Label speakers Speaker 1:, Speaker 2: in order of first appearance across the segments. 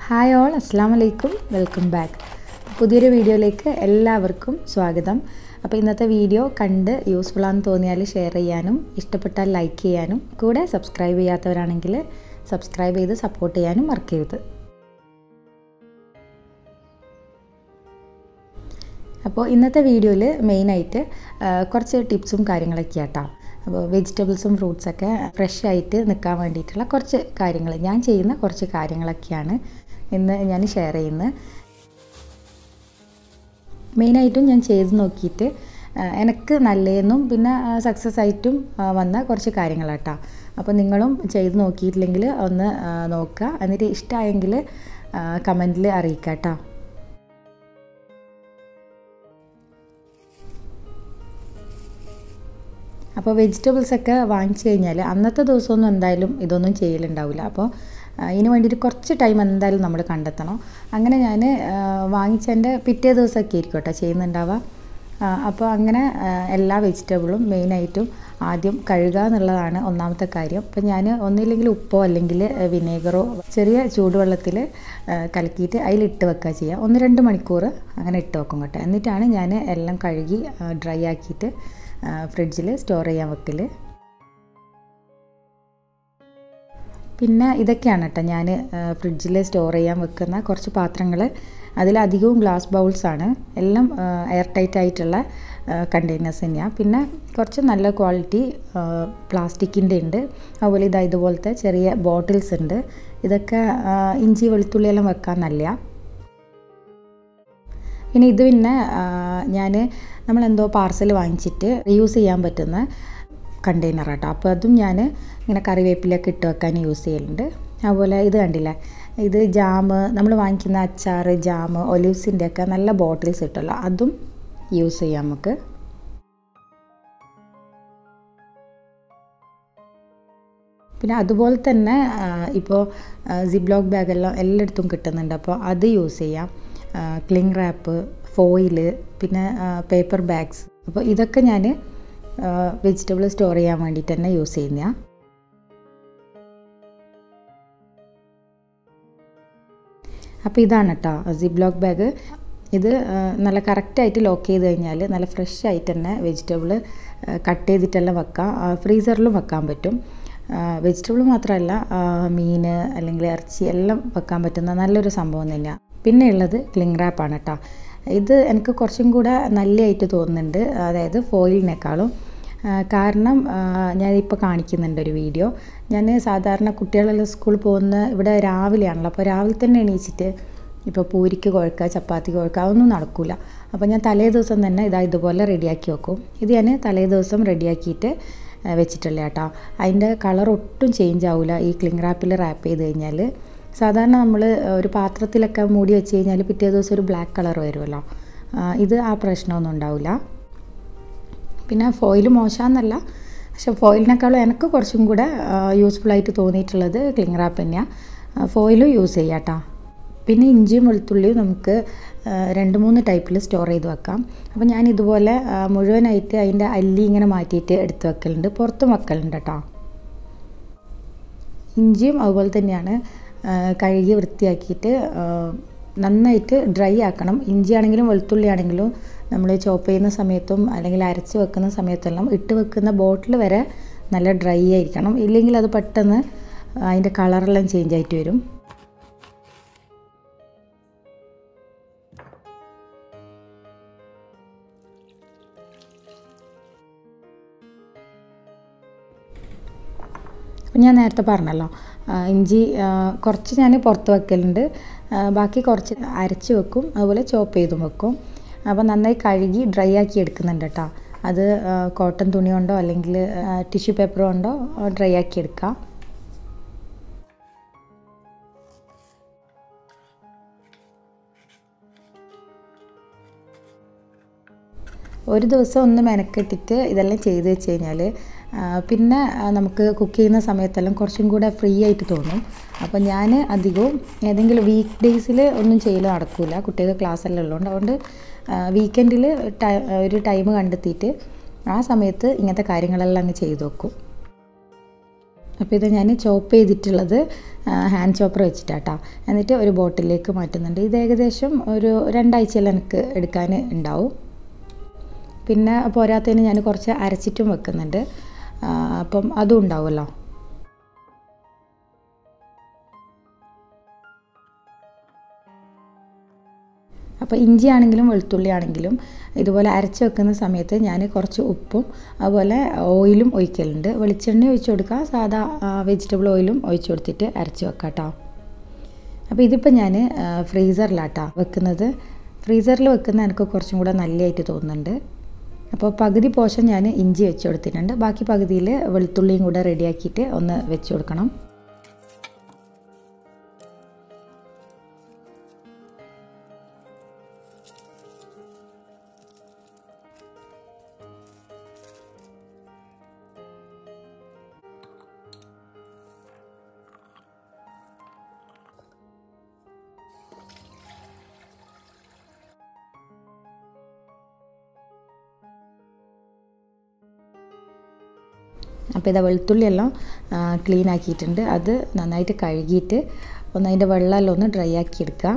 Speaker 1: hi all അസ്സാം വലൈക്കും welcome back പുതിയൊരു വീഡിയോയിലേക്ക് എല്ലാവർക്കും സ്വാഗതം അപ്പോൾ ഇന്നത്തെ വീഡിയോ കണ്ട് യൂസ്ഫുൾ ആണെന്ന് തോന്നിയാൽ ഷെയർ ചെയ്യാനും ഇഷ്ടപ്പെട്ടാൽ ലൈക്ക് ചെയ്യാനും കൂടെ സബ്സ്ക്രൈബ് ചെയ്യാത്തവരാണെങ്കിൽ സബ്സ്ക്രൈബ് ചെയ്ത് സപ്പോർട്ട് ചെയ്യാനും മറക്കരുത് അപ്പോൾ ഇന്നത്തെ വീഡിയോയിൽ മെയിനായിട്ട് കുറച്ച് ടിപ്സും കാര്യങ്ങളൊക്കെ ആട്ടോ അപ്പോൾ വെജിറ്റബിൾസും ഫ്രൂട്ട്സൊക്കെ ഫ്രഷ് ആയിട്ട് നിൽക്കാൻ വേണ്ടിയിട്ടുള്ള കുറച്ച് കാര്യങ്ങൾ ഞാൻ ചെയ്യുന്ന കുറച്ച് കാര്യങ്ങളൊക്കെയാണ് ഇന്ന് ഞാൻ ഷെയർ ചെയ്യുന്നത് മെയിനായിട്ടും ഞാൻ ചെയ്ത് നോക്കിയിട്ട് എനിക്ക് നല്ലതെന്നും പിന്നെ സക്സസ് ആയിട്ടും വന്ന കുറച്ച് കാര്യങ്ങളാട്ടോ അപ്പോൾ നിങ്ങളും ചെയ്ത് നോക്കിയിട്ടില്ലെങ്കിൽ ഒന്ന് നോക്കുക എന്നിട്ട് ഇഷ്ടമായെങ്കിൽ കമൻറ്റിൽ അറിയിക്കാം കേട്ടോ അപ്പോൾ വെജിറ്റബിൾസൊക്കെ വാങ്ങിച്ചു കഴിഞ്ഞാൽ അന്നത്തെ ദിവസമൊന്നും എന്തായാലും ഇതൊന്നും ചെയ്യലുണ്ടാവില്ല അപ്പോൾ ഇതിന് വേണ്ടിയിട്ട് കുറച്ച് ടൈം എന്തായാലും നമ്മൾ കണ്ടെത്തണം അങ്ങനെ ഞാൻ വാങ്ങിച്ചതിൻ്റെ പിറ്റേ ദിവസമൊക്കെ ആയിരിക്കും കേട്ടോ ചെയ്യുന്നുണ്ടാവുക അപ്പോൾ അങ്ങനെ എല്ലാ വെജിറ്റബിളും മെയിനായിട്ടും ആദ്യം കഴുകുക എന്നുള്ളതാണ് ഒന്നാമത്തെ കാര്യം അപ്പോൾ ഞാൻ ഒന്നില്ലെങ്കിൽ ഉപ്പോ അല്ലെങ്കിൽ വിനേഗറോ ചെറിയ ചൂടുവെള്ളത്തിൽ കലക്കിയിട്ട് അതിലിട്ട് വെക്കുക ചെയ്യുക ഒന്ന് രണ്ട് മണിക്കൂർ അങ്ങനെ ഇട്ട് വെക്കും കേട്ടോ എന്നിട്ടാണ് ഞാൻ എല്ലാം കഴുകി ഡ്രൈ ആക്കിയിട്ട് ഫ്രിഡ്ജിൽ സ്റ്റോർ ചെയ്യാൻ വെക്കൽ പിന്നെ ഇതൊക്കെയാണ് കേട്ടോ ഞാൻ ഫ്രിഡ്ജിൽ സ്റ്റോർ ചെയ്യാൻ വെക്കുന്ന കുറച്ച് പാത്രങ്ങൾ അതിലധികവും ഗ്ലാസ് ബൗൾസാണ് എല്ലാം എയർ ടൈറ്റ് ആയിട്ടുള്ള കണ്ടെയ്നേഴ്സ് തന്നെയാണ് പിന്നെ കുറച്ച് നല്ല ക്വാളിറ്റി പ്ലാസ്റ്റിക്കിൻ്റെ ഉണ്ട് അതുപോലെ ഇതാ ഇതുപോലത്തെ ചെറിയ ബോട്ടിൽസ് ഉണ്ട് ഇതൊക്കെ ഇഞ്ചി വെളുത്തുള്ളി എല്ലാം വെക്കാൻ നല്ല പിന്നെ ഇത് പിന്നെ ഞാൻ നമ്മളെന്തോ പാർസൽ വാങ്ങിച്ചിട്ട് യൂസ് ചെയ്യാൻ പറ്റുന്ന കണ്ടെയ്നർ കേട്ടോ അപ്പോൾ അതും ഞാൻ ഇങ്ങനെ കറിവേപ്പിലൊക്കെ ഇട്ട് വെക്കാൻ യൂസ് ചെയ്യലുണ്ട് അതുപോലെ ഇത് കണ്ടില്ലേ ഇത് ജാം നമ്മൾ വാങ്ങിക്കുന്ന അച്ചാർ ജാം ഒലിവ്സിൻ്റെ ഒക്കെ നല്ല ബോട്ടിൽസ് കിട്ടുമല്ലോ അതും യൂസ് ചെയ്യാം നമുക്ക് പിന്നെ അതുപോലെ തന്നെ ഇപ്പോൾ സിബ്ലോക്ക് ബാഗെല്ലാം എല്ലായിടത്തും കിട്ടുന്നുണ്ട് അപ്പോൾ അത് യൂസ് ചെയ്യാം ക്ലിങ് റാപ്പ് ഫോയില് പിന്നെ പേപ്പർ ബാഗ്സ് അപ്പോൾ ഇതൊക്കെ ഞാൻ വെജിറ്റബിൾ സ്റ്റോർ ചെയ്യാൻ വേണ്ടിയിട്ട് തന്നെ യൂസ് ചെയ്യുന്ന അപ്പോൾ ഇതാണ് കേട്ടോ സിബ്ലോക്ക് ബാഗ് ഇത് നല്ല കറക്റ്റായിട്ട് ലോക്ക് ചെയ്ത് കഴിഞ്ഞാൽ നല്ല ഫ്രഷ് ആയിട്ട് തന്നെ വെജിറ്റബിൾ കട്ട് ചെയ്തിട്ടെല്ലാം വെക്കാം ഫ്രീസറിലും വെക്കാൻ പറ്റും വെജിറ്റബിൾ മാത്രമല്ല മീൻ അല്ലെങ്കിൽ ഇറച്ചി എല്ലാം വെക്കാൻ പറ്റുന്ന നല്ലൊരു സംഭവം തന്നെയാണ് പിന്നെ ഉള്ളത് ക്ലിങ് റാപ്പാണ് കേട്ടോ ഇത് എനിക്ക് കുറച്ചും കൂടെ നല്ലതായിട്ട് തോന്നുന്നുണ്ട് അതായത് ഫോയിലിനേക്കാളും കാരണം ഞാനിപ്പോൾ കാണിക്കുന്നുണ്ട് ഒരു വീഡിയോ ഞാൻ സാധാരണ കുട്ടികളെല്ലാം സ്കൂളിൽ പോകുന്ന ഇവിടെ രാവിലെയാണല്ലോ അപ്പോൾ രാവിലെ തന്നെ എണീച്ചിട്ട് ഇപ്പോൾ പൂരിക്ക് കുഴക്കുക ചപ്പാത്തി കുഴക്കുക അതൊന്നും നടക്കില്ല അപ്പോൾ ഞാൻ തലേ ദിവസം തന്നെ ഇതാ ഇതുപോലെ റെഡിയാക്കി വെക്കും ഇത് ഞാൻ തലേ ദിവസം റെഡിയാക്കിയിട്ട് വെച്ചിട്ടുള്ള കേട്ടോ അതിൻ്റെ കളർ ഒട്ടും ചേഞ്ച് ആവില്ല ഈ ക്ലിങ് റാപ്പിൽ റാപ്പ് ചെയ്ത് കഴിഞ്ഞാൽ സാധാരണ നമ്മൾ ഒരു പാത്രത്തിലൊക്കെ മൂടി വെച്ച് കഴിഞ്ഞാൽ പിറ്റേ ദിവസം ഒരു ബ്ലാക്ക് കളർ വരുമല്ലോ ഇത് ആ പ്രശ്നമൊന്നും ഉണ്ടാവില്ല പിന്നെ ഫോയിൽ മോശമെന്നല്ല പക്ഷെ ഫോയിലിനേക്കാളും എനിക്ക് കുറച്ചും കൂടെ യൂസ്ഫുള്ളായിട്ട് തോന്നിയിട്ടുള്ളത് ക്ലിങ് റാപ്പ് തന്നെയാണ് ഫോയിലും യൂസ് ചെയ്യാം കേട്ടോ പിന്നെ ഇഞ്ചിയും വെളുത്തുള്ളിയും നമുക്ക് രണ്ട് മൂന്ന് ടൈപ്പിൽ സ്റ്റോർ ചെയ്ത് വെക്കാം അപ്പോൾ ഞാൻ ഇതുപോലെ മുഴുവനായിട്ട് അതിൻ്റെ അല്ലി ഇങ്ങനെ മാറ്റിയിട്ട് എടുത്ത് വെക്കലുണ്ട് പുറത്തും വെക്കലുണ്ട് കേട്ടോ ഇഞ്ചിയും അതുപോലെ തന്നെയാണ് കഴുകി വൃത്തിയാക്കിയിട്ട് നന്നായിട്ട് ഡ്രൈ ആക്കണം ഇഞ്ചി ആണെങ്കിലും വെളുത്തുള്ളി ആണെങ്കിലും നമ്മൾ ചോപ്പ് ചെയ്യുന്ന സമയത്തും അല്ലെങ്കിൽ അരച്ച് വെക്കുന്ന സമയത്തെല്ലാം ഇട്ട് വെക്കുന്ന ബോട്ടിൽ വരെ നല്ല ഡ്രൈ ആയിരിക്കണം ഇല്ലെങ്കിൽ അത് പെട്ടെന്ന് അതിൻ്റെ കളറെല്ലാം ചേഞ്ച് ആയിട്ട് വരും ഞാൻ നേരത്തെ പറഞ്ഞല്ലോ ഇഞ്ചി കുറച്ച് ഞാൻ പുറത്ത് വെക്കലുണ്ട് ബാക്കി കുറച്ച് അരച്ച് വെക്കും അതുപോലെ ചോപ്പ് ചെയ്തും വെക്കും അപ്പോൾ നന്നായി കഴുകി ഡ്രൈ ആക്കി എടുക്കുന്നുണ്ട് കേട്ടോ അത് കോട്ടൺ തുണി കൊണ്ടോ അല്ലെങ്കിൽ ടിഷ്യൂ പേപ്പർ കൊണ്ടോ ഡ്രൈ ആക്കി എടുക്കുക ഒരു ദിവസം ഒന്ന് മെനക്കെട്ടിട്ട് ഇതെല്ലാം ചെയ്ത് വെച്ച് കഴിഞ്ഞാൽ പിന്നെ നമുക്ക് കുക്ക് ചെയ്യുന്ന സമയത്തെല്ലാം കുറച്ചും കൂടെ ഫ്രീ ആയിട്ട് തോന്നും അപ്പോൾ ഞാൻ അധികവും ഏതെങ്കിലും വീക്ക് ഡേയ്സിൽ ഒന്നും ചെയ്യൽ നടക്കില്ല കുട്ടികൾക്ക് ക്ലാസ് എല്ലാം ഉള്ളതുകൊണ്ട് അതുകൊണ്ട് വീക്കെൻഡിൽ ഒരു ടൈം കണ്ടെത്തിയിട്ട് ആ സമയത്ത് ഇങ്ങനത്തെ കാര്യങ്ങളെല്ലാം അങ്ങ് ചെയ്തു വെക്കും അപ്പോൾ ഇത് ഞാൻ ചോപ്പ് ചെയ്തിട്ടുള്ളത് ഹാൻഡ് ചോപ്പർ വെച്ചിട്ടാട്ടോ എന്നിട്ട് ഒരു ബോട്ടിലേക്ക് മാറ്റുന്നുണ്ട് ഇത് ഏകദേശം ഒരു രണ്ടാഴ്ചയെല്ലാം എനിക്ക് എടുക്കാൻ ഉണ്ടാവും പിന്നെ പോരാത്തതിന് ഞാൻ കുറച്ച് അരച്ചിട്ടും വെക്കുന്നുണ്ട് അപ്പം അതും ഉണ്ടാവുമല്ലോ അപ്പോൾ ഇഞ്ചി ആണെങ്കിലും വെളുത്തുള്ളി ആണെങ്കിലും ഇതുപോലെ അരച്ച് വെക്കുന്ന സമയത്ത് ഞാൻ കുറച്ച് ഉപ്പും അതുപോലെ ഓയിലും ഒഴിക്കലുണ്ട് വെളിച്ചെണ്ണ ഒഴിച്ച് കൊടുക്കുക സാധാ വെജിറ്റബിൾ ഓയിലും ഒഴിച്ച് കൊടുത്തിട്ട് അരച്ച് വെക്കാം കേട്ടോ അപ്പോൾ ഇതിപ്പോൾ ഞാൻ ഫ്രീസറിലാട്ടോ വെക്കുന്നത് ഫ്രീസറിൽ വെക്കുന്ന എനിക്ക് കുറച്ചും കൂടെ നല്ലതായിട്ട് തോന്നുന്നുണ്ട് അപ്പോൾ പകുതി പോഷൻ ഞാൻ ഇഞ്ചി വെച്ച് കൊടുത്തിട്ടുണ്ട് ബാക്കി പകുതിയിൽ വെളുത്തുള്ളിയും കൂടെ റെഡിയാക്കിയിട്ട് ഒന്ന് വെച്ച് കൊടുക്കണം അപ്പോൾ ഇതാ വെളുത്തുള്ളിയെല്ലാം ക്ലീൻ ആക്കിയിട്ടുണ്ട് അത് നന്നായിട്ട് കഴുകിയിട്ട് ഒന്ന് അതിൻ്റെ വെള്ളമെല്ലാം ഒന്ന് ഡ്രൈ ആക്കി എടുക്കുക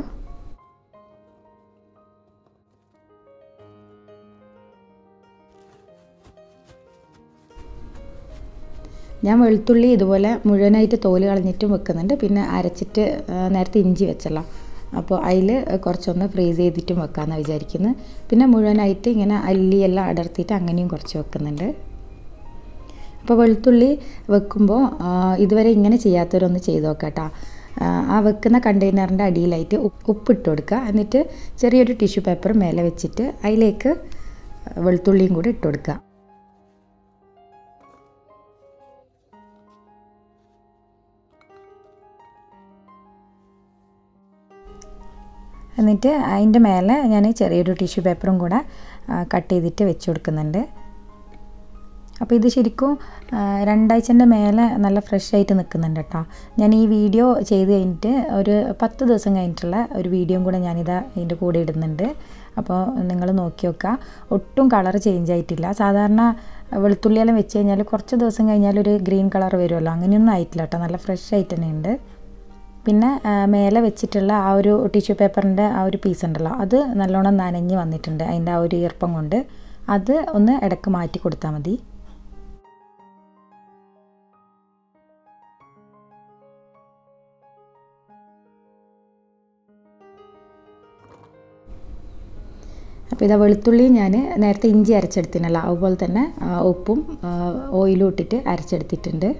Speaker 1: ഞാൻ വെളുത്തുള്ളി ഇതുപോലെ മുഴുവനായിട്ട് തോല് കളഞ്ഞിട്ടും വെക്കുന്നുണ്ട് പിന്നെ അരച്ചിട്ട് നേരത്തെ ഇഞ്ചി വെച്ചല്ലോ അപ്പോൾ അതിൽ കുറച്ചൊന്ന് ഫ്രീസ് ചെയ്തിട്ടും വെക്കാമെന്നാണ് വിചാരിക്കുന്നത് പിന്നെ മുഴുവനായിട്ട് ഇങ്ങനെ അല്ലിയെല്ലാം അടർത്തിയിട്ട് അങ്ങനെയും കുറച്ച് വെക്കുന്നുണ്ട് അപ്പോൾ വെളുത്തുള്ളി വെക്കുമ്പോൾ ഇതുവരെ ഇങ്ങനെ ചെയ്യാത്തവരൊന്ന് ചെയ്ത് നോക്കട്ടോ ആ വെക്കുന്ന കണ്ടെയ്നറിൻ്റെ അടിയിലായിട്ട് ഉപ്പിട്ട് കൊടുക്കുക എന്നിട്ട് ചെറിയൊരു ടിഷ്യൂ പേപ്പർ മേലെ വെച്ചിട്ട് അതിലേക്ക് വെളുത്തുള്ളിയും കൂടി ഇട്ട് കൊടുക്കുക എന്നിട്ട് അതിൻ്റെ മേലെ ഞാൻ ചെറിയൊരു ടിഷ്യൂ പേപ്പറും കൂടെ കട്ട് ചെയ്തിട്ട് വെച്ച് കൊടുക്കുന്നുണ്ട് അപ്പോൾ ഇത് ശരിക്കും രണ്ടാഴ്ചൻ്റെ മേലെ നല്ല ഫ്രഷ് ആയിട്ട് നിൽക്കുന്നുണ്ട് കേട്ടോ ഞാൻ ഈ വീഡിയോ ചെയ്ത് കഴിഞ്ഞിട്ട് ഒരു പത്ത് ദിവസം കഴിഞ്ഞിട്ടുള്ള ഒരു വീഡിയോയും കൂടെ ഞാനിതാ ഇതിൻ്റെ കൂടെ ഇടുന്നുണ്ട് അപ്പോൾ നിങ്ങൾ നോക്കി നോക്കുക ഒട്ടും കളർ ചേഞ്ച് ആയിട്ടില്ല സാധാരണ വെളുത്തുള്ളിയെല്ലാം വെച്ച് കഴിഞ്ഞാൽ കുറച്ച് ദിവസം കഴിഞ്ഞാൽ ഒരു ഗ്രീൻ കളർ വരുമല്ലോ അങ്ങനെയൊന്നും ആയിട്ടില്ല കേട്ടോ നല്ല ഫ്രഷ് ആയിട്ട് തന്നെ ഉണ്ട് പിന്നെ മേലെ വെച്ചിട്ടുള്ള ആ ഒരു ടിഷ്യൂ പേപ്പറിൻ്റെ ആ ഒരു പീസ് ഉണ്ടല്ലോ അത് നല്ലോണം നനഞ്ഞ് വന്നിട്ടുണ്ട് അതിൻ്റെ ആ ഒരു ഈർപ്പം കൊണ്ട് അത് ഒന്ന് ഇടയ്ക്ക് മാറ്റി കൊടുത്താൽ മതി അപ്പോൾ ഇതാ വെളുത്തുള്ളി ഞാൻ നേരത്തെ ഇഞ്ചി അരച്ചെടുത്തിനല്ലോ അതുപോലെ തന്നെ ഉപ്പും ഓയിലും ഇട്ടിട്ട് അരച്ചെടുത്തിട്ടുണ്ട്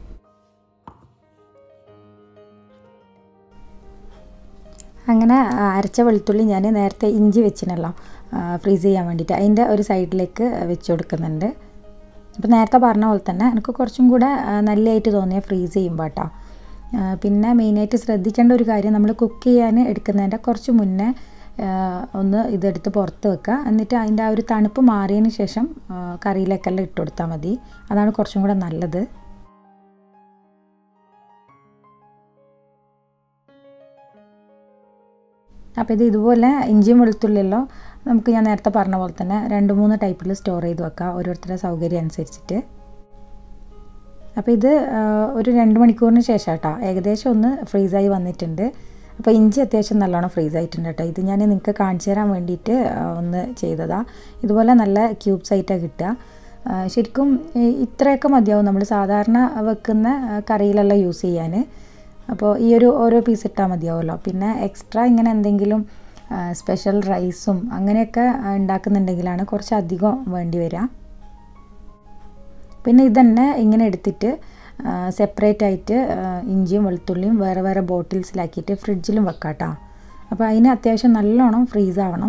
Speaker 1: അങ്ങനെ അരച്ച വെളുത്തുള്ളി ഞാൻ നേരത്തെ ഇഞ്ചി വെച്ചിനല്ലോ ഫ്രീസ് ചെയ്യാൻ വേണ്ടിയിട്ട് അതിൻ്റെ ഒരു സൈഡിലേക്ക് വെച്ച് കൊടുക്കുന്നുണ്ട് അപ്പോൾ നേരത്തെ പറഞ്ഞ പോലെ തന്നെ എനിക്ക് കുറച്ചും കൂടെ നല്ലതായിട്ട് തോന്നിയ ഫ്രീസ് ചെയ്യുമ്പോൾ കേട്ടോ പിന്നെ മെയിനായിട്ട് ശ്രദ്ധിക്കേണ്ട ഒരു കാര്യം നമ്മൾ കുക്ക് ചെയ്യാൻ എടുക്കുന്നതിൻ്റെ കുറച്ച് മുന്നേ ഒന്ന് ഇതെടുത്ത് പുറത്ത് വെക്കുക എന്നിട്ട് അതിൻ്റെ ആ ഒരു തണുപ്പ് മാറിയതിന് ശേഷം കറിയിലേക്കെല്ലാം ഇട്ട് കൊടുത്താൽ മതി അതാണ് കുറച്ചും കൂടെ നല്ലത് അപ്പോൾ ഇത് ഇതുപോലെ ഇഞ്ചിയും വെളുത്തുള്ളിയല്ലോ നമുക്ക് ഞാൻ നേരത്തെ പറഞ്ഞ പോലെ തന്നെ രണ്ട് മൂന്ന് ടൈപ്പിൽ സ്റ്റോർ ചെയ്ത് വെക്കാം ഓരോരുത്തരുടെ സൗകര്യം അനുസരിച്ചിട്ട് അപ്പോൾ ഇത് ഒരു രണ്ട് മണിക്കൂറിന് ശേഷം കേട്ടോ ഏകദേശം ഒന്ന് ഫ്രീസായി വന്നിട്ടുണ്ട് അപ്പോൾ ഇഞ്ചി അത്യാവശ്യം നല്ലോണം ഫ്രീസ് ആയിട്ടുണ്ട് കേട്ടോ ഇത് ഞാൻ നിങ്ങൾക്ക് കാണിച്ചു തരാൻ വേണ്ടിയിട്ട് ഒന്ന് ചെയ്തതാണ് ഇതുപോലെ നല്ല ക്യൂബ്സ് ആയിട്ടാണ് കിട്ടുക ശരിക്കും ഇത്രയൊക്കെ മതിയാവും നമ്മൾ സാധാരണ വെക്കുന്ന കറിയിലെല്ലാം യൂസ് ചെയ്യാൻ അപ്പോൾ ഈ ഒരു ഓരോ പീസ് ഇട്ടാൽ മതിയാവുമല്ലോ പിന്നെ എക്സ്ട്രാ ഇങ്ങനെ എന്തെങ്കിലും സ്പെഷ്യൽ റൈസും അങ്ങനെയൊക്കെ ഉണ്ടാക്കുന്നുണ്ടെങ്കിലാണ് കുറച്ച് അധികം വേണ്ടി വരിക പിന്നെ ഇതന്നെ ഇങ്ങനെ എടുത്തിട്ട് സെപ്പറേറ്റ് ആയിട്ട് ഇഞ്ചിയും വെളുത്തുള്ളിയും വേറെ വേറെ ബോട്ടിൽസിലാക്കിയിട്ട് ഫ്രിഡ്ജിലും വെക്കാം കേട്ടോ അപ്പോൾ അതിന് അത്യാവശ്യം നല്ലോണം ഫ്രീസ് ആവണം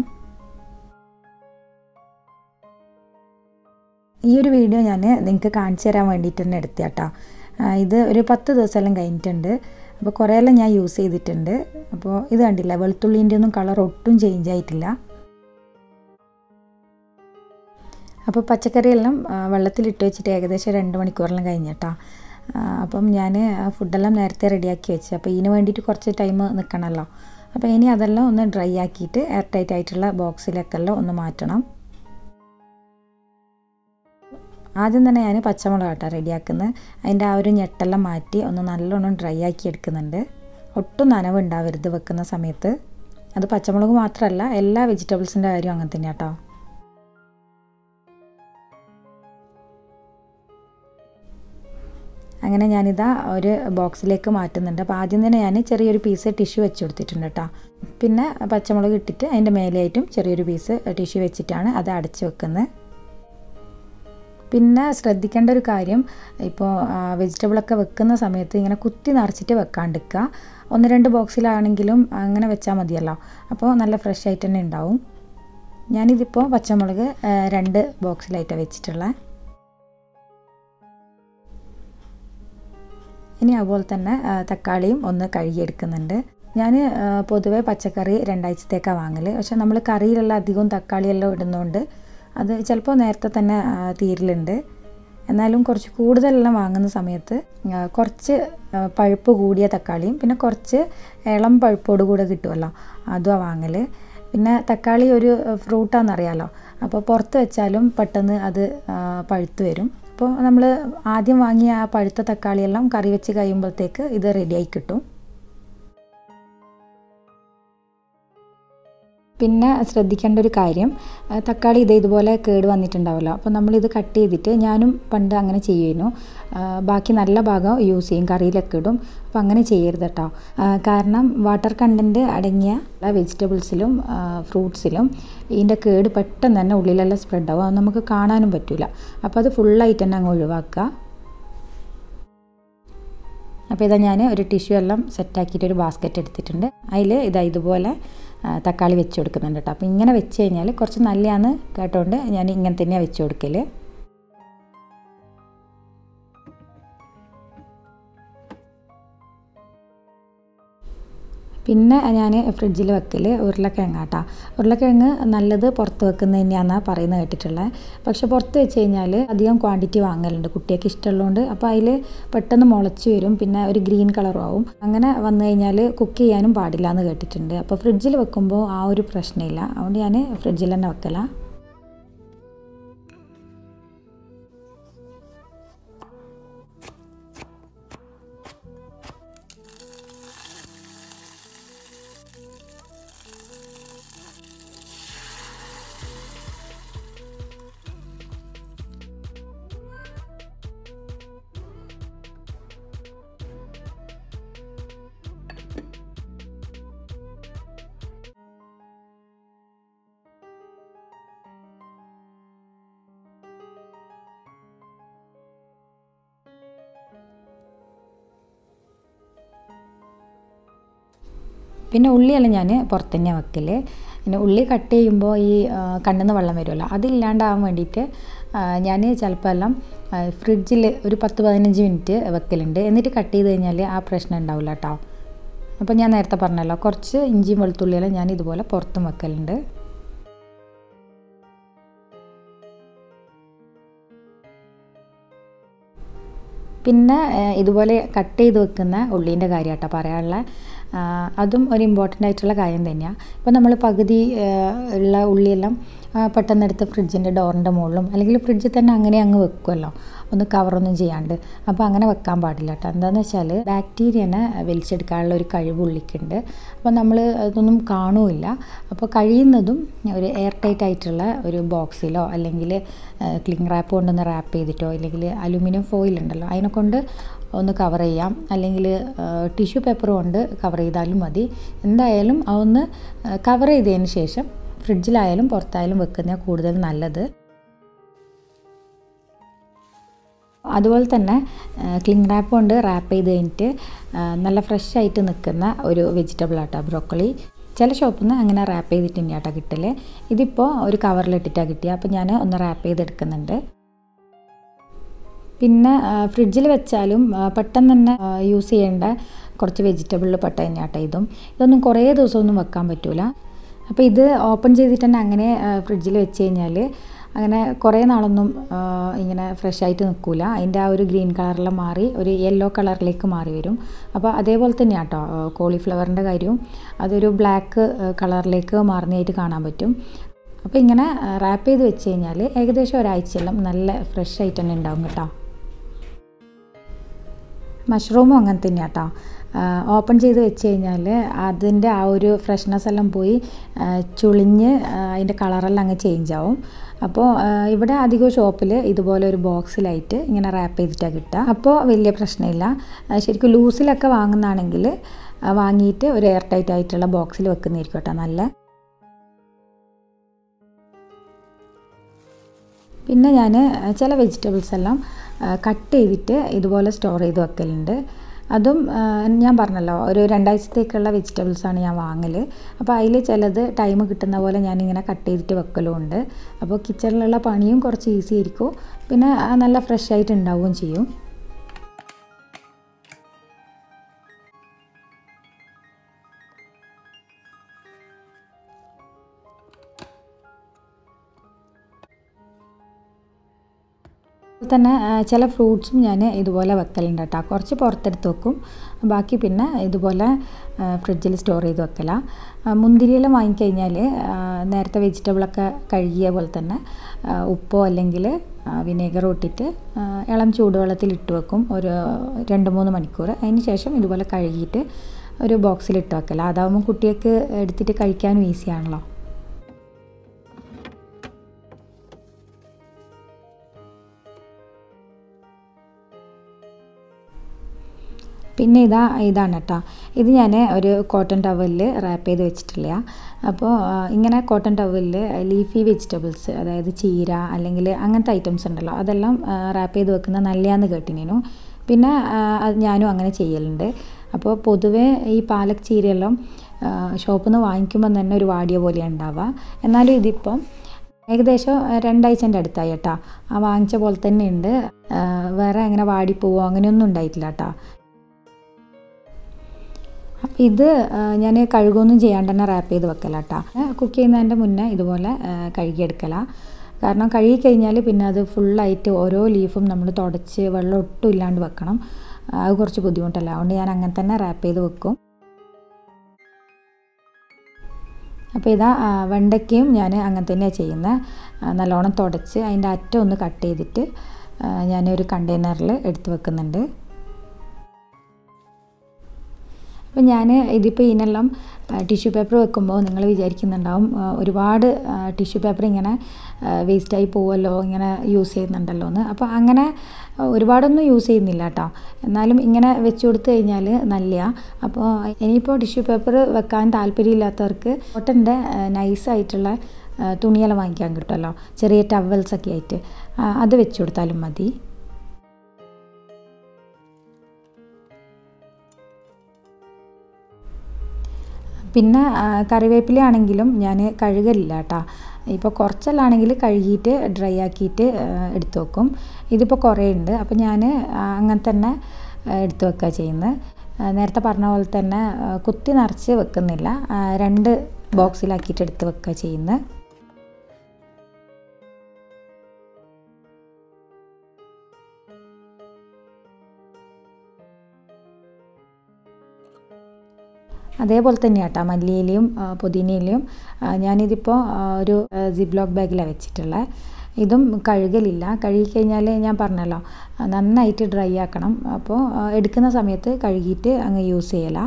Speaker 1: ഈ ഒരു വീഡിയോ ഞാൻ നിങ്ങൾക്ക് കാണിച്ചു തരാൻ വേണ്ടിയിട്ട് തന്നെ എടുത്ത കേട്ടോ ഇത് ഒരു പത്ത് ദിവസമെല്ലാം കഴിഞ്ഞിട്ടുണ്ട് അപ്പോൾ കുറേയെല്ലാം ഞാൻ യൂസ് ചെയ്തിട്ടുണ്ട് അപ്പോൾ ഇത് കണ്ടില്ല വെളുത്തുള്ളീൻ്റെ ഒന്നും കളർ ഒട്ടും ചേഞ്ച് ആയിട്ടില്ല അപ്പോൾ പച്ചക്കറിയെല്ലാം വെള്ളത്തിലിട്ട് വെച്ചിട്ട് ഏകദേശം രണ്ട് മണിക്കൂറെല്ലാം കഴിഞ്ഞിട്ടാ അപ്പം ഞാൻ ഫുഡെല്ലാം നേരത്തെ റെഡിയാക്കി വെച്ച് അപ്പോൾ ഇതിന് വേണ്ടിയിട്ട് കുറച്ച് ടൈം നിൽക്കണമല്ലോ അപ്പോൾ ഇനി അതെല്ലാം ഒന്ന് ഡ്രൈ ആക്കിയിട്ട് എയർ ടൈറ്റ് ആയിട്ടുള്ള ബോക്സിലേക്കെല്ലാം ഒന്ന് മാറ്റണം ആദ്യം തന്നെ ഞാൻ പച്ചമുളക് ആട്ടോ റെഡിയാക്കുന്നത് അതിൻ്റെ ആ ഒരു ഞെട്ടെല്ലാം മാറ്റി ഒന്ന് നല്ലോണം ഡ്രൈ ആക്കി എടുക്കുന്നുണ്ട് ഒട്ടും നനവ് ഉണ്ടാവരുത് വെക്കുന്ന സമയത്ത് അത് പച്ചമുളക് മാത്രമല്ല എല്ലാ വെജിറ്റബിൾസിൻ്റെ കാര്യം അങ്ങനെ തന്നെ കേട്ടോ അങ്ങനെ ഞാനിതാ ഒരു ബോക്സിലേക്ക് മാറ്റുന്നുണ്ട് അപ്പോൾ ആദ്യം തന്നെ ഞാൻ ചെറിയൊരു പീസ് ടിഷ്യൂ വെച്ച് കൊടുത്തിട്ടുണ്ട് കേട്ടോ പിന്നെ പച്ചമുളക് ഇട്ടിട്ട് അതിൻ്റെ മേലെയായിട്ടും ചെറിയൊരു പീസ് ടിഷ്യൂ വെച്ചിട്ടാണ് അത് അടച്ച് വെക്കുന്നത് പിന്നെ ശ്രദ്ധിക്കേണ്ട ഒരു കാര്യം ഇപ്പോൾ വെജിറ്റബിളൊക്കെ വെക്കുന്ന സമയത്ത് ഇങ്ങനെ കുത്തി നിറച്ചിട്ട് വെക്കാണ്ടിരിക്കുക ഒന്ന് രണ്ട് ബോക്സിലാണെങ്കിലും അങ്ങനെ വെച്ചാൽ മതിയല്ലോ അപ്പോൾ നല്ല ഫ്രഷ് ആയിട്ട് തന്നെ ഉണ്ടാവും ഞാനിതിപ്പോൾ പച്ചമുളക് രണ്ട് ബോക്സിലായിട്ടാണ് വെച്ചിട്ടുള്ളത് ഇനി അതുപോലെ തന്നെ തക്കാളിയും ഒന്ന് കഴുകിയെടുക്കുന്നുണ്ട് ഞാൻ പൊതുവേ പച്ചക്കറി രണ്ടാഴ്ചത്തേക്കാണ് വാങ്ങൽ പക്ഷെ നമ്മൾ കറിയിലെല്ലാം അധികവും തക്കാളിയെല്ലാം ഇടുന്നതുകൊണ്ട് അത് ചിലപ്പോൾ നേരത്തെ തന്നെ തീരലുണ്ട് എന്നാലും കുറച്ച് കൂടുതലെല്ലാം വാങ്ങുന്ന സമയത്ത് കുറച്ച് പഴുപ്പ് കൂടിയ തക്കാളിയും പിന്നെ കുറച്ച് ഇളം പഴുപ്പോട് കൂടെ കിട്ടുമല്ലോ അതുമാണ് വാങ്ങൽ പിന്നെ തക്കാളി ഒരു ഫ്രൂട്ടാണെന്നറിയാലോ അപ്പോൾ പുറത്ത് വെച്ചാലും പെട്ടെന്ന് അത് പഴുത്ത് വരും അപ്പോൾ നമ്മൾ ആദ്യം വാങ്ങിയ ആ പഴുത്ത തക്കാളിയെല്ലാം കറി വെച്ച് കഴിയുമ്പോഴത്തേക്ക് ഇത് റെഡിയായി കിട്ടും പിന്നെ ശ്രദ്ധിക്കേണ്ട ഒരു കാര്യം തക്കാളി ഇത് ഇതുപോലെ കേട് വന്നിട്ടുണ്ടാവുമല്ലോ അപ്പോൾ നമ്മളിത് കട്ട് ചെയ്തിട്ട് ഞാനും പണ്ട് അങ്ങനെ ചെയ്യുമായിരുന്നു ബാക്കി നല്ല ഭാഗം യൂസ് ചെയ്യും കറിയിലൊക്കെ ഇടും അപ്പോൾ അങ്ങനെ ചെയ്യരുത് കേട്ടോ കാരണം വാട്ടർ കണ്ടൻറ്റ് അടങ്ങിയ വെജിറ്റബിൾസിലും ഫ്രൂട്ട്സിലും ഇതിൻ്റെ കേട് പെട്ടെന്ന് തന്നെ ഉള്ളിലെല്ലാം സ്പ്രെഡ് ആവും അത് നമുക്ക് കാണാനും പറ്റില്ല അപ്പോൾ അത് ഫുള്ളായിട്ട് തന്നെ അങ്ങ് ഒഴിവാക്കുക അപ്പോൾ ഇതാ ഞാൻ ഒരു ടിഷ്യൂ എല്ലാം സെറ്റാക്കിയിട്ട് ഒരു ബാസ്ക്കറ്റ് എടുത്തിട്ടുണ്ട് അതിൽ ഇതാ ഇതുപോലെ തക്കാളി വെച്ച് കൊടുക്കുന്നുണ്ട് കേട്ടോ അപ്പോൾ ഇങ്ങനെ വെച്ച് കഴിഞ്ഞാൽ കുറച്ച് നല്ലതാണ് കേട്ടോണ്ട് ഞാൻ ഇങ്ങനെ തന്നെയാണ് വെച്ച് കൊടുക്കൽ പിന്നെ ഞാൻ ഫ്രിഡ്ജിൽ വെക്കൽ ഉരുളക്കിഴങ്ങ് കേട്ടോ ഉരുളക്കിഴങ്ങ് നല്ലത് പുറത്ത് വെക്കുന്നത് തന്നെയാണെന്നാണ് പറയുന്നത് കേട്ടിട്ടുള്ളത് പക്ഷെ പുറത്ത് വെച്ച് കഴിഞ്ഞാൽ അധികം ക്വാണ്ടിറ്റി വാങ്ങലുണ്ട് കുട്ടിയൊക്കെ ഇഷ്ടമുള്ളതുകൊണ്ട് അപ്പോൾ അതിൽ പെട്ടെന്ന് മുളച്ച് വരും പിന്നെ ഒരു ഗ്രീൻ കളറും ആവും അങ്ങനെ വന്നു കഴിഞ്ഞാൽ കുക്ക് ചെയ്യാനും പാടില്ല എന്ന് കേട്ടിട്ടുണ്ട് അപ്പോൾ ഫ്രിഡ്ജിൽ വെക്കുമ്പോൾ ആ ഒരു പ്രശ്നമില്ല അതുകൊണ്ട് ഞാൻ ഫ്രിഡ്ജിൽ തന്നെ വെക്കലാണ് പിന്നെ ഉള്ളിയെല്ലാം ഞാൻ പുറത്ത് തന്നെയാണ് വെക്കൽ പിന്നെ ഉള്ളി കട്ട് ചെയ്യുമ്പോൾ ഈ കണ്ണിൽ നിന്ന് വെള്ളം വരുമല്ലോ അതില്ലാണ്ടാവാൻ വേണ്ടിയിട്ട് ഞാൻ ചിലപ്പോൾ എല്ലാം ഫ്രിഡ്ജിൽ ഒരു പത്ത് പതിനഞ്ച് മിനിറ്റ് വെക്കലുണ്ട് എന്നിട്ട് കട്ട് ചെയ്ത് കഴിഞ്ഞാൽ ആ പ്രശ്നം ഉണ്ടാവില്ല കേട്ടോ അപ്പോൾ ഞാൻ നേരത്തെ പറഞ്ഞല്ലോ കുറച്ച് ഇഞ്ചിയും വെളുത്തുള്ളിയെല്ലാം ഞാൻ ഇതുപോലെ പുറത്തും വെക്കലുണ്ട് പിന്നെ ഇതുപോലെ കട്ട് ചെയ്ത് വെക്കുന്ന ഉള്ളീൻ്റെ കാര്യം കേട്ടോ പറയാനുള്ള അതും ഒരു ഇമ്പോർട്ടൻ്റ് ആയിട്ടുള്ള കാര്യം തന്നെയാണ് ഇപ്പോൾ നമ്മൾ പകുതി ഉള്ള ഉള്ളിയെല്ലാം പെട്ടെന്ന് എടുത്ത് ഫ്രിഡ്ജിൻ്റെ ഡോറിൻ്റെ മുകളിലും അല്ലെങ്കിൽ ഫ്രിഡ്ജിൽ തന്നെ അങ്ങനെ അങ്ങ് വെക്കുമല്ലോ ഒന്ന് കവറൊന്നും ചെയ്യാണ്ട് അപ്പോൾ അങ്ങനെ വെക്കാൻ പാടില്ല കേട്ടോ എന്താണെന്ന് വെച്ചാൽ ബാക്ടീരിയനെ വലിച്ചെടുക്കാനുള്ള ഒരു കഴിവ് ഉള്ളിക്കുണ്ട് അപ്പോൾ നമ്മൾ അതൊന്നും കാണുമില്ല അപ്പോൾ കഴിയുന്നതും ഒരു എയർ ടൈറ്റ് ആയിട്ടുള്ള ഒരു ബോക്സിലോ അല്ലെങ്കിൽ ക്ലിങ് റാപ്പ് കൊണ്ടൊന്ന് റാപ്പ് ചെയ്തിട്ടോ അല്ലെങ്കിൽ അലുമിനിയം ഫോയിൽ ഉണ്ടല്ലോ അതിനെ കൊണ്ട് ഒന്ന് കവർ ചെയ്യാം അല്ലെങ്കിൽ ടിഷ്യൂ പേപ്പർ കൊണ്ട് കവർ ചെയ്താലും മതി എന്തായാലും അതൊന്ന് കവർ ചെയ്തതിന് ശേഷം ഫ്രിഡ്ജിലായാലും പുറത്തായാലും വെക്കുന്ന കൂടുതൽ നല്ലത് അതുപോലെ തന്നെ ക്ലിങ് റാപ്പ് കൊണ്ട് റാപ്പ് ചെയ്ത് കഴിഞ്ഞിട്ട് നല്ല ഫ്രഷ് ആയിട്ട് നിൽക്കുന്ന ഒരു വെജിറ്റബിൾ ആട്ടോ ബ്രോക്കോളി ചില ഷോപ്പിൽ നിന്ന് അങ്ങനെ റാപ്പ് ചെയ്തിട്ട് തന്നെയാട്ടോ കിട്ടൽ ഇതിപ്പോൾ ഒരു കവറിലിട്ടിട്ടാണ് കിട്ടിയത് അപ്പോൾ ഞാൻ ഒന്ന് റാപ്പ് ചെയ്തെടുക്കുന്നുണ്ട് പിന്നെ ഫ്രിഡ്ജിൽ വെച്ചാലും പെട്ടെന്ന് തന്നെ യൂസ് ചെയ്യേണ്ട കുറച്ച് വെജിറ്റബിളിൽ പെട്ട തന്നെയാട്ടോ ഇതും ഇതൊന്നും കുറേ ദിവസമൊന്നും വെക്കാൻ പറ്റില്ല അപ്പോൾ ഇത് ഓപ്പൺ ചെയ്തിട്ട് തന്നെ അങ്ങനെ ഫ്രിഡ്ജിൽ വെച്ച് കഴിഞ്ഞാൽ അങ്ങനെ കുറേ നാളൊന്നും ഇങ്ങനെ ഫ്രഷ് ആയിട്ട് നിൽക്കില്ല അതിൻ്റെ ആ ഒരു ഗ്രീൻ കളറെല്ലാം മാറി ഒരു യെല്ലോ കളറിലേക്ക് മാറി വരും അപ്പോൾ അതേപോലെ തന്നെയാണ് കേട്ടോ കോളിഫ്ലവറിൻ്റെ കാര്യവും അതൊരു ബ്ലാക്ക് കളറിലേക്ക് മാറുന്നതായിട്ട് കാണാൻ പറ്റും അപ്പോൾ ഇങ്ങനെ റാപ്പ് ചെയ്ത് വെച്ച് കഴിഞ്ഞാൽ ഏകദേശം ഒരാഴ്ചയെല്ലാം നല്ല ഫ്രഷ് ആയിട്ട് തന്നെ ഉണ്ടാവും കേട്ടോ മഷ്റൂമും അങ്ങനെ തന്നെയാണ് കേട്ടോ ഓപ്പൺ ചെയ്ത് വെച്ച് കഴിഞ്ഞാൽ അതിൻ്റെ ആ ഒരു ഫ്രഷ്നെസ് എല്ലാം പോയി ആ, ചുളിഞ്ഞ് ആ, അതിൻ്റെ കളറെല്ലാം അങ്ങ് ചേഞ്ച് ആവും അപ്പോൾ ആ, ഇവിടെ അധികം ഷോപ്പിൽ ഇതുപോലെ ഒരു ബോക്സിലായിട്ട് ഇങ്ങനെ റാപ്പ് ചെയ്തിട്ടാണ് കിട്ടുക അപ്പോൾ വലിയ പ്രശ്നമില്ല ആ, ശരിക്കും ലൂസിലൊക്കെ വാങ്ങുന്നതാണെങ്കിൽ ആ, വാങ്ങിയിട്ട് ഒരു എയർ ടൈറ്റ് ആയിട്ടുള്ള ബോക്സിൽ വെക്കുന്നതായിരിക്കും കേട്ടോ നല്ല പിന്നെ ഞാൻ ചില വെജിറ്റബിൾസ് എല്ലാം കട്ട് ചെയ്തിട്ട് ഇതുപോലെ സ്റ്റോർ ചെയ്ത് വെക്കലുണ്ട് അതും ആ, ഞാൻ പറഞ്ഞല്ലോ ഒരു രണ്ടാഴ്ചത്തേക്കുള്ള വെജിറ്റബിൾസാണ് ഞാൻ വാങ്ങൽ അപ്പോൾ അതിൽ ചിലത് ടൈം കിട്ടുന്ന പോലെ ഞാനിങ്ങനെ കട്ട് ചെയ്തിട്ട് വെക്കലുമുണ്ട് അപ്പോൾ കിച്ചണിലുള്ള പണിയും കുറച്ച് ഈസി ആയിരിക്കും പിന്നെ ആ, നല്ല ഫ്രഷ് ആയിട്ട് ഉണ്ടാവുകയും ചെയ്യും അതുപോലെ തന്നെ ആ, ചില ഫ്രൂട്ട്സും ഞാൻ ഇതുപോലെ വെക്കലുണ്ട് കേട്ടോ കുറച്ച് പുറത്തെടുത്ത് വെക്കും ബാക്കി പിന്നെ ഇതുപോലെ ഫ്രിഡ്ജിൽ സ്റ്റോർ ചെയ്ത് വെക്കല മുന്തിരിയെല്ലാം വാങ്ങിക്കഴിഞ്ഞാൽ ആ, നേരത്തെ വെജിറ്റബിളൊക്കെ കഴുകിയ പോലെ തന്നെ ആ, ഉപ്പോ അല്ലെങ്കിൽ വിനേഗറോ ഇട്ടിട്ട് ആ, ഇളം ചൂടുവെള്ളത്തിൽ ഇട്ട് വെക്കും ഒരു രണ്ട് മൂന്ന് മണിക്കൂർ അതിന് ശേഷം ഇതുപോലെ കഴുകിയിട്ട് ഒരു ബോക്സിൽ ഇട്ട് വെക്കല അതാവുമ്പോൾ കുട്ടികൾക്ക് എടുത്തിട്ട് കഴിക്കാനും ഈസിയാണല്ലോ പിന്നെ ഇതാ ഇതാണ് കേട്ടോ ഇത് ഞാൻ ഒരു കോട്ടൺ ടവലിൽ റാപ്പ് ചെയ്ത് വെച്ചിട്ടില്ല അപ്പോൾ ആ, ഇങ്ങനെ കോട്ടൺ ടവലിൽ ലീഫി വെജിറ്റബിൾസ് അതായത് ചീര അല്ലെങ്കിൽ അങ്ങനത്തെ ഐറ്റംസ് ഉണ്ടല്ലോ അതെല്ലാം റാപ്പ് ചെയ്ത് വെക്കുന്നത് നല്ലതാന്ന് കേട്ടിനു പിന്നെ ആ, അത് ഞാനും അങ്ങനെ ചെയ്യലുണ്ട് അപ്പോൾ പൊതുവേ ഈ പാലക് ചീരയെല്ലാം ഷോപ്പിൽ നിന്ന് വാങ്ങിക്കുമ്പോൾ തന്നെ ഒരു വാടിയ പോലെയാണ് ഉണ്ടാവുക എന്നാലും ഇതിപ്പം ഏകദേശം ആ, രണ്ടാഴ്ചൻ്റെ അടുത്തായി കേട്ടോ ആ വാങ്ങിച്ച പോലെ തന്നെ ഉണ്ട് ആ, വേറെ അങ്ങനെ വാടിപ്പോവോ അങ്ങനെയൊന്നും ഉണ്ടായിട്ടില്ല കേട്ടോ അപ്പം ഇത് ഞാൻ കഴുകുകയൊന്നും ചെയ്യാണ്ട് തന്നെ റാപ്പ് ചെയ്ത് വെക്കല കേട്ടോ കുക്ക് ചെയ്യുന്നതിൻ്റെ മുന്നേ ഇതുപോലെ ആ, കഴുകിയെടുക്കല കാരണം കഴുകി കഴിഞ്ഞാൽ പിന്നെ അത് ഫുള്ളായിട്ട് ഓരോ ലീഫും നമ്മൾ തുടച്ച് വെള്ളം ഒട്ടും ഇല്ലാണ്ട് വെക്കണം ആ, അത് കുറച്ച് ബുദ്ധിമുട്ടല്ല അതുകൊണ്ട് ഞാൻ അങ്ങനെ തന്നെ റാപ്പ് ചെയ്ത് വെക്കും അപ്പോൾ ഇതാ ആ, വെണ്ടയ്ക്കയും ഞാൻ അങ്ങനെ തന്നെയാണ് ചെയ്യുന്നത് നല്ലോണം തുടച്ച് അതിൻ്റെ അറ്റം ഒന്ന് കട്ട് ചെയ്തിട്ട് ആ, ഞാനൊരു കണ്ടെയ്നറിൽ എടുത്ത് വെക്കുന്നുണ്ട് അപ്പം ഞാൻ ഇതിപ്പോൾ ഇതിനെല്ലാം ടിഷ്യൂ പേപ്പർ വെക്കുമ്പോൾ നിങ്ങൾ വിചാരിക്കുന്നുണ്ടാവും ആ, ഒരുപാട് ടിഷ്യൂ പേപ്പർ ഇങ്ങനെ വേസ്റ്റായി പോവുമല്ലോ ഇങ്ങനെ യൂസ് ചെയ്യുന്നുണ്ടല്ലോ എന്ന് അപ്പോൾ അങ്ങനെ ആ, ഒരുപാടൊന്നും യൂസ് ചെയ്യുന്നില്ല കേട്ടോ എന്നാലും ഇങ്ങനെ വെച്ച് കൊടുത്തു കഴിഞ്ഞാൽ നല്ലതാണ് അപ്പോൾ ഇനിയിപ്പോൾ ടിഷ്യൂ പേപ്പർ വെക്കാൻ താല്പര്യമില്ലാത്തവർക്ക് കോട്ടൻ്റെ നൈസായിട്ടുള്ള തുണിയെല്ലാം വാങ്ങിക്കാൻ കിട്ടുമല്ലോ ചെറിയ ടവൽസൊക്കെ ആയിട്ട് ആ, അത് വെച്ച് കൊടുത്താലും മതി പിന്നെ ആ, കറിവേപ്പിലയാണെങ്കിലും ഞാൻ കഴുകലില്ല കേട്ടോ ഇപ്പോൾ കുറച്ചെല്ലാണെങ്കിൽ കഴുകിയിട്ട് ഡ്രൈ ആക്കിയിട്ട് ആ, എടുത്ത് വെക്കും ഇതിപ്പോൾ കുറേ ഉണ്ട് അപ്പോൾ ഞാൻ അങ്ങനെ തന്നെ ആ, എടുത്ത് വെക്കുക ചെയ്യുന്നത് ആ, നേരത്തെ പറഞ്ഞ പോലെ തന്നെ ആ, കുത്തി നിറച്ച് വെക്കുന്നില്ല ആ, രണ്ട് ബോക്സിലാക്കിയിട്ട് എടുത്ത് വെക്കുക ചെയ്യുന്നത് അതേപോലെ തന്നെയാണ് കേട്ടോ മല്ലിയിലയും ആ, പുതിനയിലയും ആ, ഞാനിതിപ്പോൾ ആ, ഒരു സിബ്ലോക്ക് ബാഗിലാണ് വെച്ചിട്ടുള്ളത് ഇതും കഴുകലില്ല കഴുകി കഴിഞ്ഞാൽ ഞാൻ പറഞ്ഞല്ലോ ആ, നന്നായിട്ട് ഡ്രൈ ആക്കണം അപ്പോൾ ആ, എടുക്കുന്ന സമയത്ത് കഴുകിയിട്ട് അങ്ങ് യൂസ് ചെയ്യല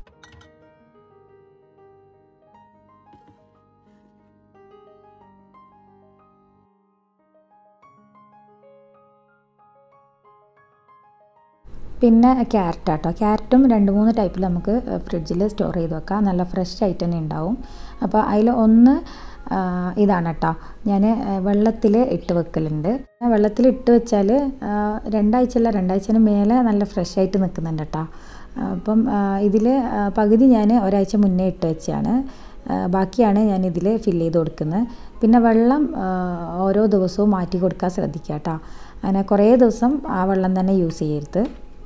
Speaker 1: പിന്നെ ക്യാരറ്റ് ആട്ടോ ക്യാരറ്റും രണ്ട് മൂന്ന് ടൈപ്പിൽ നമുക്ക് ഫ്രിഡ്ജിൽ സ്റ്റോർ ചെയ്ത് വെക്കാം നല്ല ഫ്രഷ് ആയിട്ട് തന്നെ ഉണ്ടാവും അപ്പോൾ അതിൽ ഒന്ന് ആ, ഇതാണ് കേട്ടോ ഞാൻ വെള്ളത്തിൽ ഇട്ട് വെക്കലുണ്ട് വെള്ളത്തിൽ ഇട്ട് വെച്ചാൽ രണ്ടാഴ്ച അല്ല രണ്ടാഴ്ചന് മേലെ നല്ല ഫ്രഷ് ആയിട്ട് നിൽക്കുന്നുണ്ട് കേട്ടോ അപ്പം ഇതിൽ പകുതി ഞാൻ ഒരാഴ്ച മുന്നേ ഇട്ട് വെച്ചാണ് ആ, ബാക്കിയാണ് ഞാൻ ഇതിൽ ഫില്ല് ചെയ്ത് കൊടുക്കുന്നത് പിന്നെ വെള്ളം ആ, ഓരോ ദിവസവും മാറ്റി കൊടുക്കാൻ ശ്രദ്ധിക്കുക കേട്ടോ അങ്ങനെ കുറേ ദിവസം ആ വെള്ളം തന്നെ യൂസ് ചെയ്യരുത്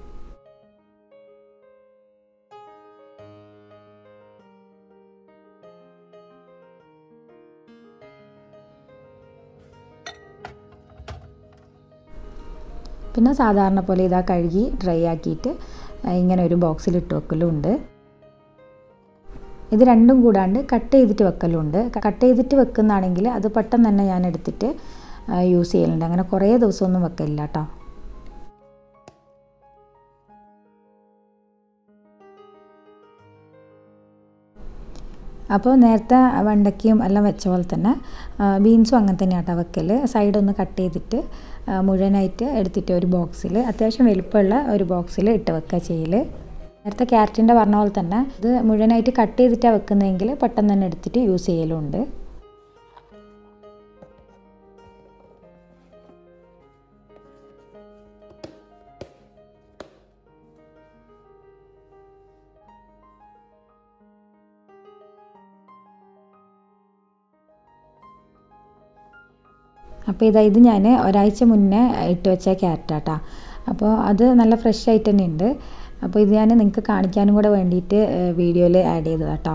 Speaker 1: പിന്നെ സാധാരണ പോലെ ഇതാ കഴുകി ഡ്രൈ ആക്കിയിട്ട് ഇങ്ങനെ ഒരു ബോക്സിൽ ഇട്ട് വെക്കലും ഉണ്ട് ഇത് രണ്ടും കൂടാണ്ട് കട്ട് ചെയ്തിട്ട് വെക്കലുണ്ട് കട്ട് ചെയ്തിട്ട് വെക്കുന്നതാണെങ്കിൽ അത് പെട്ടെന്ന് തന്നെ ഞാൻ എടുത്തിട്ട് യൂസ് ചെയ്യലുണ്ട് അങ്ങനെ കുറേ ദിവസമൊന്നും വെക്കലില്ല കേട്ടോ അപ്പോൾ നേരത്തെ വെണ്ടയ്ക്കയും എല്ലാം വെച്ച പോലെ തന്നെ ബീൻസും അങ്ങനെ തന്നെയാണ് കേട്ടോ വെക്കൽ സൈഡൊന്ന് കട്ട് ചെയ്തിട്ട് മുഴുവനായിട്ട് എടുത്തിട്ട് ഒരു ബോക്സിൽ അത്യാവശ്യം വലുപ്പമുള്ള ഒരു ബോക്സിൽ ഇട്ട് വെക്കുക ചെയ്യൽ നേരത്തെ ക്യാരറ്റിൻ്റെ പറഞ്ഞ പോലെ തന്നെ ഇത് മുഴുവനായിട്ട് കട്ട് ചെയ്തിട്ടാണ് വെക്കുന്നതെങ്കിൽ പെട്ടെന്ന് തന്നെ എടുത്തിട്ട് യൂസ് ചെയ്യലുണ്ട് അപ്പോൾ ഇതാ ഇത് ഞാൻ ഒരാഴ്ച മുന്നേ ഇട്ട് വെച്ച ക്യാരറ്റാട്ടാ അപ്പോൾ അത് നല്ല ഫ്രഷ് ആയിട്ട് തന്നെ ഉണ്ട് അപ്പോൾ ഇത് ഞാൻ നിങ്ങൾക്ക് കാണിക്കാനും കൂടെ വേണ്ടിയിട്ട് വീഡിയോയിൽ ആഡ് ചെയ്തതാട്ടോ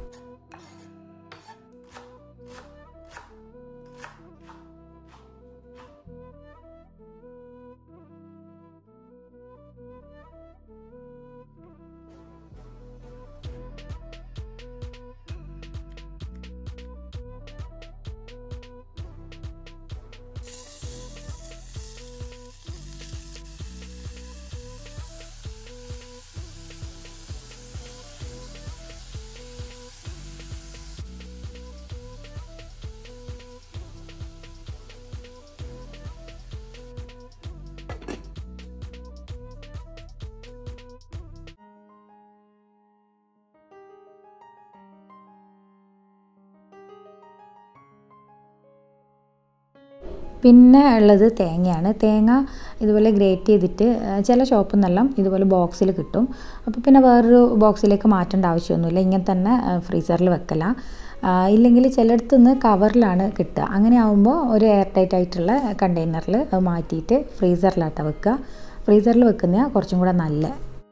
Speaker 1: പിന്നെ ഉള്ളത് തേങ്ങയാണ് തേങ്ങ ഇതുപോലെ ഗ്രേറ്റ് ചെയ്തിട്ട് ചില ഷോപ്പിൽ നിന്നെല്ലാം ഇതുപോലെ ബോക്സിൽ കിട്ടും അപ്പോൾ പിന്നെ വേറൊരു ബോക്സിലേക്ക് മാറ്റേണ്ട ആവശ്യമൊന്നുമില്ല ഇങ്ങനെ തന്നെ ഫ്രീസറിൽ വെക്കല ഇല്ലെങ്കിൽ ചിലയിടത്തു നിന്ന് കവറിലാണ് കിട്ടുക അങ്ങനെ ആകുമ്പോൾ ഒരു എയർ ടൈറ്റ് ആയിട്ടുള്ള കണ്ടെയ്നറിൽ അത് മാറ്റിയിട്ട് ഫ്രീസറിലാട്ടോ വെക്കുക ഫ്രീസറിൽ വെക്കുന്ന കുറച്ചും കൂടെ നല്ല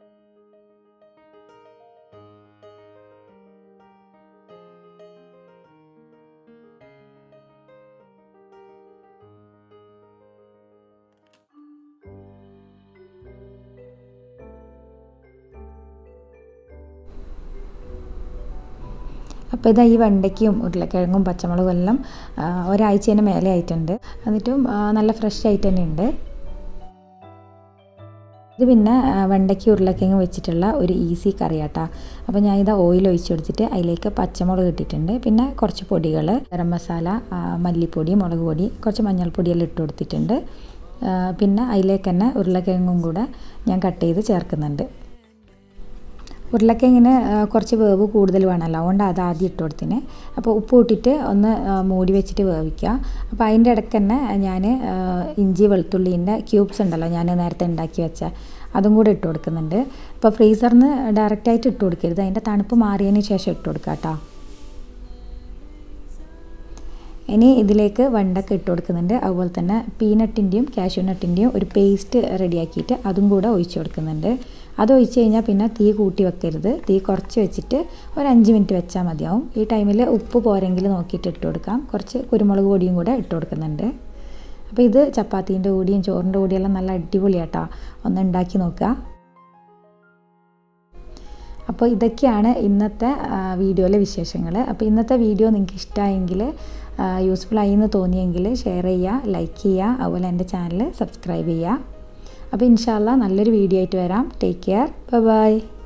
Speaker 1: അപ്പോൾ ഇതാ ഈ വെണ്ടയ്ക്കും ഉരുളക്കിഴങ്ങും പച്ചമുളകും എല്ലാം ഒരാഴ്ചേൻ്റെ മേലെ ആയിട്ടുണ്ട് എന്നിട്ടും നല്ല ഫ്രഷ് ആയിട്ട് തന്നെ ഉണ്ട് ഇത് പിന്നെ വെണ്ടയ്ക്ക് ഉരുളക്കിഴങ്ങ് വെച്ചിട്ടുള്ള ഒരു ഈസി കറിയാട്ടാ അപ്പോൾ ഞാൻ ഇതാ ഓയിൽ ഒഴിച്ച് കൊടുത്തിട്ട് അതിലേക്ക് പച്ചമുളക് ഇട്ടിട്ടുണ്ട് പിന്നെ കുറച്ച് പൊടികൾ ഗരം മസാല മല്ലിപ്പൊടി മുളക് പൊടി കുറച്ച് മഞ്ഞൾപ്പൊടിയെല്ലാം ഇട്ട് കൊടുത്തിട്ടുണ്ട് പിന്നെ അതിലേക്ക് തന്നെ ഉരുളക്കിഴങ്ങും കൂടെ ഞാൻ കട്ട് ചെയ്ത് ചേർക്കുന്നുണ്ട് ഉരുളക്കിഴങ്ങിന് കുറച്ച് വേവ് കൂടുതൽ വേണമല്ലോ അതുകൊണ്ട് അത് ആദ്യം ഇട്ട് കൊടുത്തിന് അപ്പോൾ ഉപ്പ് ഇട്ടിട്ട് ഒന്ന് മൂടി വെച്ചിട്ട് വേവിക്കുക അപ്പോൾ അതിൻ്റെ ഇടയ്ക്ക് തന്നെ ഞാൻ ഇഞ്ചി വെളുത്തുള്ളീൻ്റെ ക്യൂബ്സ് ഉണ്ടല്ലോ ഞാൻ നേരത്തെ ഉണ്ടാക്കി വെച്ച അതും കൂടെ ഇട്ട് കൊടുക്കുന്നുണ്ട് അപ്പോൾ ഫ്രീസറിൽ നിന്ന് ഡയറക്റ്റായിട്ട് ഇട്ട് കൊടുക്കരുത് അതിൻ്റെ തണുപ്പ് മാറിയതിന് ശേഷം ഇട്ട് കൊടുക്കുക കേട്ടോ ഇനി ഇതിലേക്ക് വെണ്ടക്ക ഇട്ട് കൊടുക്കുന്നുണ്ട് അതുപോലെ തന്നെ പീനട്ടിൻ്റെയും കാഷ്യൂ നട്ടിൻ്റെയും ഒരു പേസ്റ്റ് റെഡിയാക്കിയിട്ട് അതും കൂടെ ഒഴിച്ച് കൊടുക്കുന്നുണ്ട് അത് ഒഴിച്ച് കഴിഞ്ഞാൽ പിന്നെ തീ കൂട്ടി വെക്കരുത് തീ കുറച്ച് വെച്ചിട്ട് ഒരു അഞ്ച് മിനിറ്റ് വെച്ചാൽ മതിയാവും ഈ ടൈമിൽ ഉപ്പ് പോരെങ്കിൽ നോക്കിയിട്ട് ഇട്ട് കൊടുക്കാം കുറച്ച് കുരുമുളക് പൊടിയും കൂടെ ഇട്ട് കൊടുക്കുന്നുണ്ട് അപ്പോൾ ഇത് ചപ്പാത്തീൻ്റെ കൂടിയും ചോറിൻ്റെ കൂടിയെല്ലാം നല്ല അടിപൊളിയാട്ടോ ഒന്ന് ഉണ്ടാക്കി നോക്കുക അപ്പോൾ ഇതൊക്കെയാണ് ഇന്നത്തെ വീഡിയോയിലെ വിശേഷങ്ങൾ അപ്പോൾ ഇന്നത്തെ വീഡിയോ നിങ്ങൾക്ക് ഇഷ്ടമായെങ്കിൽ യൂസ്ഫുൾ ആയി എന്ന് തോന്നിയെങ്കിൽ ഷെയർ ചെയ്യുക ലൈക്ക് ചെയ്യുക അതുപോലെ എൻ്റെ ചാനൽ സബ്സ്ക്രൈബ് ചെയ്യുക അപ്പോൾ ഇൻഷാല്ല നല്ലൊരു വീഡിയോ ആയിട്ട് വരാം ടേക്ക് കെയർ ബൈ